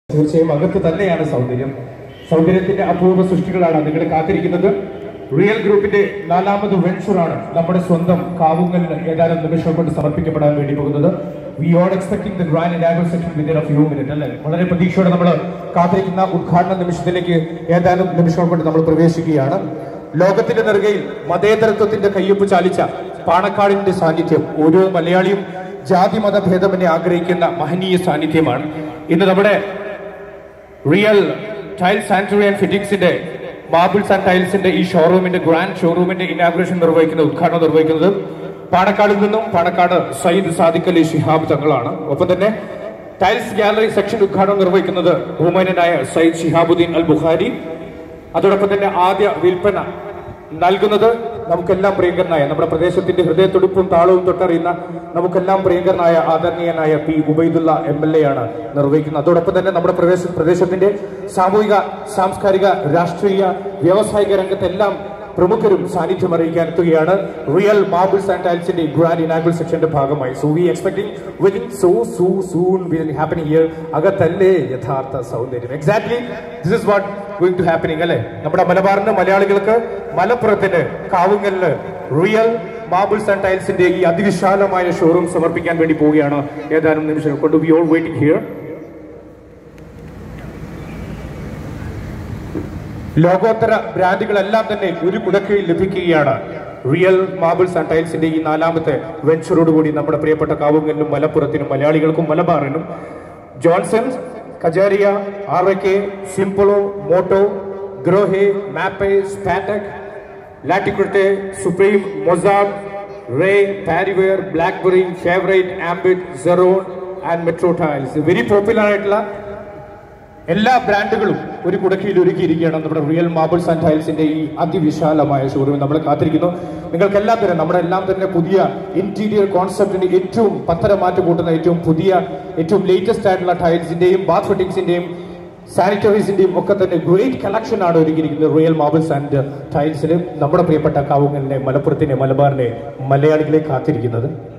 തീർച്ചയായും അകത്ത് തന്നെയാണ് സൗന്ദര്യം സൗന്ദര്യത്തിന്റെ അപൂർവ സൃഷ്ടികളാണ് നിങ്ങൾ കാത്തിരിക്കുന്നത് റിയൽ ഗ്രൂപ്പിന്റെ നാലാമത് വെഞ്ചറാണ് നമ്മുടെ സ്വന്തം കാവുങ്ങലിന് ഏതാനും നിമിഷം കൊണ്ട് സമർപ്പിക്കപ്പെടാൻ വേണ്ടി പോകുന്നത് we all expecting the grand inaugural section within a few minute അല്ലേ വളരെ പ്രതീക്ഷയോടെ നമ്മൾ കാത്തിരിക്കുന്ന ഉദ്ഘാടന നിമിഷത്തിലേക്ക് ഏതാനും നിമിഷം കൊണ്ട് നമ്മൾ പ്രവേശിക്കുകയാണ് ലോകത്തിന്റെ നെറുകയിൽ മതേതരത്വത്തിന്റെ കയ്യൊപ്പ് ചാലിച്ച പാണക്കാടിന്റെ സാന്നിധ്യം ഓരോ മലയാളിയും ജാതി മത ഭേദമനെ ആഗ്രഹിക്കുന്ന മഹനീയ സാന്നിധ്യമാണ് ഇന്ന് നമ്മുടെ റിയൽ ടൈൽസ് സാനിറ്ററി ആൻഡ് ഫിറ്റിംഗ്സിന്റെ മാർബിൾസ് ആൻഡ് ടൈൽസിന്റെ ഈ ഷോറൂമിന്റെ ഗ്രാൻഡ് ഷോറൂമിന്റെ ഇനാഗുറേഷൻ നിർവഹിക്കുന്ന ഉദ്ഘാടനം നിർവഹിക്കുന്നത് പാണക്കാടിൽ നിന്നും പാണക്കാട് സയ്യിദ് സാദിഖ് അലി ഷിഹാബ് തങ്ങളാണ് ഒപ്പം തന്നെ ടൈൽസ് ഗാലറി സെക്ഷൻ ഉദ്ഘാടനം നിർവഹിക്കുന്നത് ബഹുമാനനായ സയ്യിദ് ഷിഹാബുദ്ദീൻ അൽ ബുഖാരി അതോടൊപ്പം തന്നെ ആദ്യ വിൽപ്പന നൽകുന്നത് നമുക്കെല്ലാം പ്രിയങ്കരനായ നമ്മുടെ പ്രദേശത്തിന്റെ ഹൃദയത്തുടുപ്പും താളവും തൊട്ടറിയുന്ന നമുക്കെല്ലാം പ്രിയങ്കരനായ ആദരണീയനായ P Ubaidullah M L A ആണ് നിർവഹിക്കുന്നത് അതോടൊപ്പം തന്നെ നമ്മുടെ പ്രദേശ പ്രദേശത്തിന്റെ സാമൂഹിക സാംസ്കാരിക രാഷ്ട്രീയ വ്യാവസായിക രംഗത്തെല്ലാം പ്രമുഖരും സാന്നിധ്യം അറിയിക്കാൻ എത്തുകയാണ് റിയൽ മാർബിൾസ് ആൻഡ് ടൈൽസിന്റെ ഗ്രാൻഡ് ഇനാഗുൽ സെക്ഷന്റെ ഭാഗമായി so we expecting within so soon soon will happening here അകത്തല്ലേ യഥാർത്ഥ സൗന്ദര്യം exactly this is what going to happening അല്ലേ നമ്മുടെ മലബാറിന് മലയാളികൾക്ക് മലപ്പുറത്തിന് കാവുങ്ങലിന് റിയൽ മാർബിൾസ് ആൻഡ് ടൈൽസിന്റെ ഈ അതിവിശാലമായ ഷോറൂം സമർപ്പിക്കാൻ വേണ്ടി പോവുകയാണ് ഏതാനും നിമിഷങ്ങൾ കൊണ്ട് വി ഓൾ വെയിറ്റിംഗ് ഹിയർ ലോകോത്തര ബ്രാൻഡുകളെല്ലാം തന്നെ ഒരു കുടക്കീഴിൽ ലഭിക്കുകയാണ് റിയൽ മാർബിൾസ് ആൻഡ് ടൈൽസിന്റെ ഈ നാലാമത്തെ വെഞ്ചറോടുകൂടി നമ്മുടെ പ്രിയപ്പെട്ട കാവുങ്ങലിനും മലപ്പുറത്തിനും മലയാളികൾക്കും മലബാറിനും Johnsons Kajaria R A K Simpolo മോട്ടോ Grohe Mapei Spartek Laticrete Supreme മൊസാബ് റേ പാരിവെയർ ബ്ലാക്ക്ബെറി ഫേവറേറ്റ് ആംബിറ്റ് സെറോൺ and metro tiles very popular ആയിട്ടുള്ള എല്ലാ ബ്രാൻഡുകളും ഒരു കുടക്കീഴിൽ ഒരുക്കിയിരിക്കുകയാണ് നമ്മുടെ റിയൽ മാർബിൾസ് ആൻഡ് ടൈൽസിന്റെ ഈ അതിവിശാലമായ ഷോറൂം നമ്മൾ കാത്തിരിക്കുന്നു നിങ്ങൾക്കെല്ലാം തന്നെ നമ്മുടെ എല്ലാം തന്നെ പുതിയ ഇന്റീരിയർ കോൺസെപ്റ്റിന്റെ ഏറ്റവും പത്തരമാറ്റം കൂട്ടുന്ന ഏറ്റവും പുതിയ ഏറ്റവും ലേറ്റസ്റ്റ് ആയിട്ടുള്ള ടൈൽസിന്റെയും ബാത്ത് ഫിറ്റിംഗ്സിന്റെയും സാനിറ്ററീസിന്റെയും ഒക്കെ തന്നെ ഗ്രേറ്റ് കളക്ഷൻ ആണ് ഒരുക്കിയിരിക്കുന്നത് റിയൽ മാർബിൾസ് ആൻഡ് ടൈൽസിന് നമ്മുടെ പ്രിയപ്പെട്ട കാവുങ്ങലിനെ മലപ്പുറത്തിനെ മലബാറിനെ മലയാളികളെ കാത്തിരിക്കുന്നത്